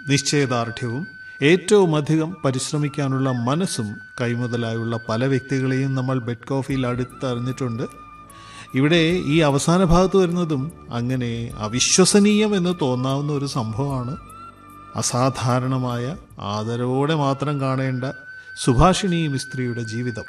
നിശ്ചയദാർഢ്യവും ഏറ്റവും അധികം പരിശ്രമിക്കാനുള്ള മനസ്സും കൈമുതലായുള്ള പല വ്യക്തികളെയും നമ്മൾ ബെഡ് കോഫിയിൽ അടുത്തറിഞ്ഞിട്ടുണ്ട് ഇവിടെ ഈ അവസാന ഭാഗത്ത് വരുന്നതും അങ്ങനെ അവിശ്വസനീയം എന്ന് തോന്നാവുന്ന ഒരു സംഭവമാണ് അസാധാരണമായ ആദരവോടെ മാത്രം കാണേണ്ട സുഭാഷിണി മിസ്ത്രിയുടെ ജീവിതം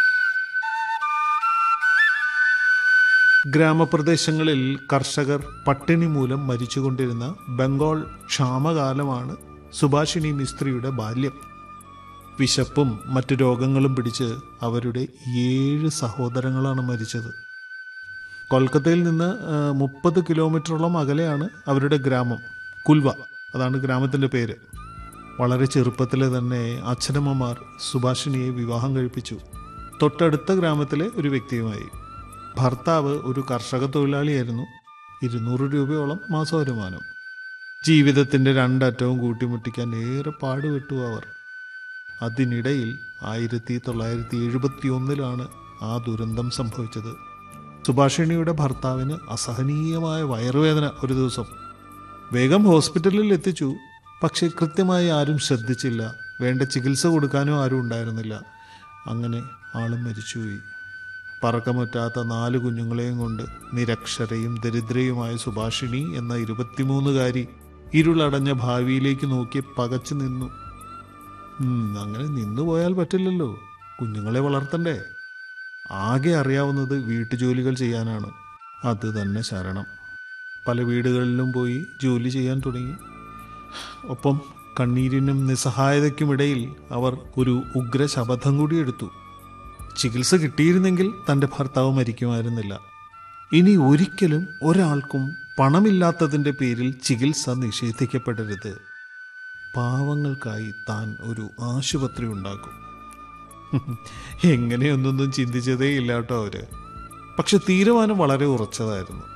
ഗ്രാമപ്രദേശങ്ങളിൽ കർഷകർ പട്ടിണി മൂലം മരിച്ചുകൊണ്ടിരുന്ന ബംഗാൾ ക്ഷാമകാലമാണ് സുഭാഷിണി മിസ്ത്രിയുടെ ബാല്യം വിശപ്പും മറ്റു രോഗങ്ങളും പിടിച്ച് അവരുടെ ഏഴ് സഹോദരങ്ങളാണ് മരിച്ചത് കൊൽക്കത്തയിൽ നിന്ന് മുപ്പത് കിലോമീറ്ററോളം അകലെയാണ് അവരുടെ ഗ്രാമം കുൽവ അതാണ് ഗ്രാമത്തിൻ്റെ പേര് വളരെ ചെറുപ്പത്തിൽ തന്നെ അച്ഛനമ്മമാർ സുഭാഷിണിയെ വിവാഹം കഴിപ്പിച്ചു തൊട്ടടുത്ത ഗ്രാമത്തിലെ ഒരു വ്യക്തിയുമായി ഭർത്താവ് ഒരു കർഷക തൊഴിലാളിയായിരുന്നു ഇരുന്നൂറ് രൂപയോളം മാസവരുമാനം ജീവിതത്തിൻ്റെ രണ്ടറ്റവും കൂട്ടിമുട്ടിക്കാൻ ഏറെ പാടുപെട്ടു അവർ അതിനിടയിൽ ആയിരത്തി തൊള്ളായിരത്തി എഴുപത്തി ഒന്നിലാണ് ആ ദുരന്തം സംഭവിച്ചത് സുഭാഷിണിയുടെ ഭർത്താവിന് അസഹനീയമായ വയറുവേദന ഒരു ദിവസം വേഗം ഹോസ്പിറ്റലിൽ എത്തിച്ചു പക്ഷേ കൃത്യമായി ആരും ശ്രദ്ധിച്ചില്ല വേണ്ട ചികിത്സ കൊടുക്കാനും ആരും ഉണ്ടായിരുന്നില്ല അങ്ങനെ ആളും മരിച്ചുപോയി പറക്കമുറ്റാത്ത നാല് കുഞ്ഞുങ്ങളെയും കൊണ്ട് നിരക്ഷരയും ദരിദ്രയുമായ സുഭാഷിണി എന്ന ഇരുപത്തിമൂന്നുകാരി ഇരുളടഞ്ഞ ഭാവിയിലേക്ക് നോക്കി പകച്ചു നിന്നു ഉം, അങ്ങനെ നിന്നുപോയാൽ പറ്റില്ലല്ലോ കുഞ്ഞുങ്ങളെ വളർത്തണ്ടേ ആകെ അറിയാവുന്നത് വീട്ടുജോലികൾ ചെയ്യാനാണ് അത് തന്നെ ശരണം പല വീടുകളിലും പോയി ജോലി ചെയ്യാൻ തുടങ്ങി ഒപ്പം കണ്ണീരിനും നിസ്സഹായതയ്ക്കുമിടയിൽ അവർ ഒരു ഉഗ്ര ശപഥം കൂടി എടുത്തു ചികിത്സ കിട്ടിയിരുന്നെങ്കിൽ തൻ്റെ ഭർത്താവ് മരിക്കുമായിരുന്നില്ല ഇനി ഒരിക്കലും ഒരാൾക്കും പണമില്ലാത്തതിൻ്റെ പേരിൽ ചികിത്സ നിഷേധിക്കപ്പെടരുത് പാവങ്ങൾക്കായി താൻ ഒരു ആശുപത്രി ഉണ്ടാക്കും എങ്ങനെയൊന്നൊന്നും ചിന്തിച്ചതേ ഇല്ല കേട്ടോ അവര് പക്ഷെ തീരുമാനം വളരെ ഉറച്ചതായിരുന്നു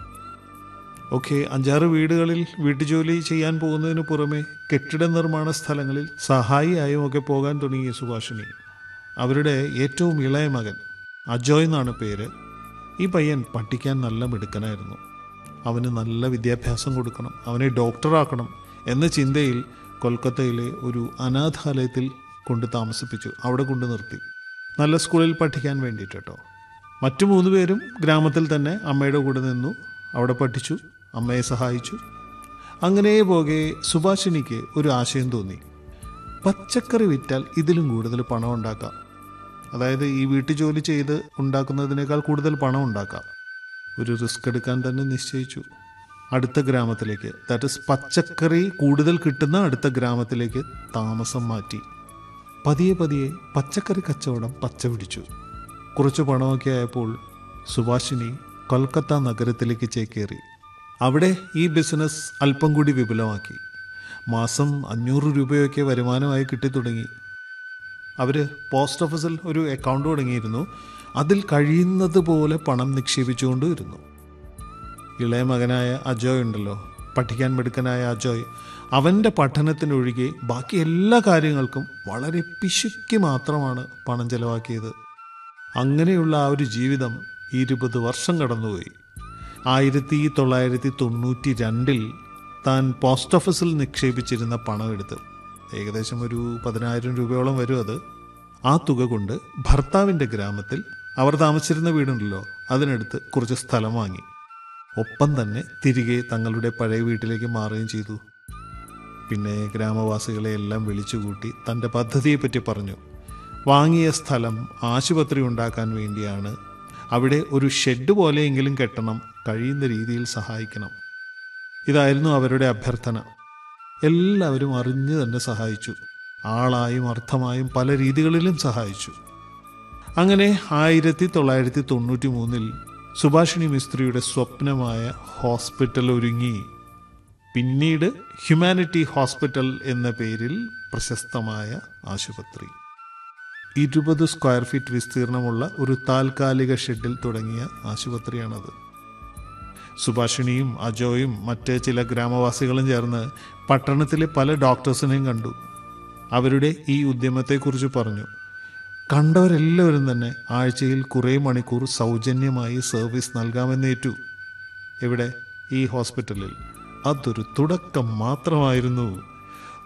ഓക്കെ അഞ്ചാറ് വീടുകളിൽ വീട്ടുജോലി ചെയ്യാൻ പോകുന്നതിന് പുറമെ കെട്ടിട നിർമ്മാണ സ്ഥലങ്ങളിൽ സഹായിയായും ഒക്കെ പോകാൻ തുടങ്ങിയ സുഭാഷിണി അവരുടെ ഏറ്റവും ഇളയ മകൻ അജോയ് എന്നാണ് പേര് ഈ പയ്യൻ പഠിക്കാൻ നല്ല മിടുക്കനായിരുന്നു അവന് നല്ല വിദ്യാഭ്യാസം കൊടുക്കണം അവനെ ഡോക്ടറാക്കണം എന്ന ചിന്തയിൽ കൊൽക്കത്തയിലെ ഒരു അനാഥാലയത്തിൽ കൊണ്ട് താമസിപ്പിച്ചു അവിടെ കൊണ്ട് നിർത്തി നല്ല സ്കൂളിൽ പഠിക്കാൻ വേണ്ടിയിട്ട് കേട്ടോ മറ്റു മൂന്ന് പേരും ഗ്രാമത്തിൽ തന്നെ അമ്മയുടെ കൂടെ നിന്നു അവിടെ പഠിച്ചു അമ്മയെ സഹായിച്ചു അങ്ങനെ പോകെ സുഭാഷിണിക്ക് ഒരു ആശയം തോന്നി പച്ചക്കറി വിറ്റാൽ ഇതിലും കൂടുതൽ പണം ഉണ്ടാക്കാം അതായത് ഈ വീട്ടുജോലി ചെയ്ത് ഉണ്ടാക്കുന്നതിനേക്കാൾ കൂടുതൽ പണം ഉണ്ടാക്കാം ഒരു റിസ്ക് എടുക്കാൻ തന്നെ നിശ്ചയിച്ചു അടുത്ത ഗ്രാമത്തിലേക്ക് ദാറ്റ് ഇസ് പച്ചക്കറി കൂടുതൽ കിട്ടുന്ന അടുത്ത ഗ്രരാമത്തിലേക്ക് താമസം മാറ്റി പതിയെ പതിയെ പച്ചക്കറി കച്ചവടം പച്ച പിടിച്ചു കുറച്ച് പണമൊക്കെ ആയപ്പോൾ സുഭാഷിണി കൊൽക്കത്ത നഗരത്തിലേക്ക് ചേക്കേറി അവിടെ ഈ ബിസിനസ് അല്പം കൂടി വിപുലമാക്കി മാസം അഞ്ഞൂറ് രൂപയൊക്കെ വരുമാനമായി കിട്ടിത്തുടങ്ങി അവർ പോസ്റ്റ് ഓഫീസിൽ ഒരു അക്കൗണ്ട് തുടങ്ങിയിരുന്നു അതിൽ കഴിയുന്നത് പോലെ പണം നിക്ഷേപിച്ചുകൊണ്ട് വരുന്നു ഇളയ മകനായ അജോയ് ഉണ്ടല്ലോ പഠിക്കാൻ മിടുക്കനായ അജോയ് അവൻ്റെ പഠനത്തിനൊഴികെ ബാക്കി എല്ലാ കാര്യങ്ങൾക്കും വളരെ പിശുക്കി മാത്രമാണ് പണം ചെലവാക്കിയത് അങ്ങനെയുള്ള ആ ഒരു ജീവിതം ഇരുപത് വർഷം കടന്നുപോയി ആയിരത്തി തൊള്ളായിരത്തി തൊണ്ണൂറ്റി രണ്ടിൽ താൻ പോസ്റ്റ് ഓഫീസിൽ നിക്ഷേപിച്ചിരുന്ന പണം എടുത്ത് ഏകദേശം ഒരു പതിനായിരം രൂപയോളം വരും അത് ആ തുക കൊണ്ട് ഭർത്താവിൻ്റെ ഗ്രാമത്തിൽ അവർ താമസിച്ചിരുന്ന വീടുണ്ടല്ലോ അതിനടുത്ത് കുറച്ച് സ്ഥലം വാങ്ങി ഒപ്പം തന്നെ തിരികെ തങ്ങളുടെ പഴയ വീട്ടിലേക്ക് മാറുകയും ചെയ്തു പിന്നെ ഗ്രാമവാസികളെ എല്ലാം വിളിച്ചുകൂട്ടി തൻ്റെ പദ്ധതിയെപ്പറ്റി പറഞ്ഞു വാങ്ങിയ സ്ഥലം ആശുപത്രി ഉണ്ടാക്കാൻ വേണ്ടിയാണ് അവിടെ ഒരു ഷെഡ് പോലെയെങ്കിലും കെട്ടണം കഴിയുന്ന രീതിയിൽ സഹായിക്കണം ഇതായിരുന്നു അവരുടെ അഭ്യർത്ഥന എല്ലാവരും അറിഞ്ഞു തന്നെ സഹായിച്ചു ആളായും അർത്ഥമായും പല രീതികളിലും സഹായിച്ചു അങ്ങനെ ആയിരത്തി തൊള്ളായിരത്തി തൊണ്ണൂറ്റി മൂന്നിൽ സുഭാഷിണി മിസ്ത്രിയുടെ സ്വപ്നമായ ഹോസ്പിറ്റൽ ഒരുങ്ങി പിന്നീട് ഹ്യൂമാനിറ്റി ഹോസ്പിറ്റൽ എന്ന പേരിൽ പ്രശസ്തമായ ആശുപത്രി ഇരുപത് സ്ക്വയർ ഫീറ്റ് വിസ്തീർണമുള്ള ഒരു താൽക്കാലിക ഷെഡിൽ തുടങ്ങിയ ആശുപത്രിയാണത് സുഭാഷിണിയും അജോയും മറ്റ് ചില ഗ്രാമവാസികളും ചേർന്ന് പട്ടണത്തിലെ പല ഡോക്ടേഴ്സിനെയും കണ്ടു അവരുടെ ഈ ഉദ്യമത്തെക്കുറിച്ച് പറഞ്ഞു കണ്ടവരെല്ലാവരും തന്നെ ആഴ്ചയിൽ കുറേ മണിക്കൂർ സൗജന്യമായി സർവീസ് നൽകാമെന്നേറ്റു ഇവിടെ ഈ ഹോസ്പിറ്റലിൽ അതൊരു തുടക്കം മാത്രമായിരുന്നു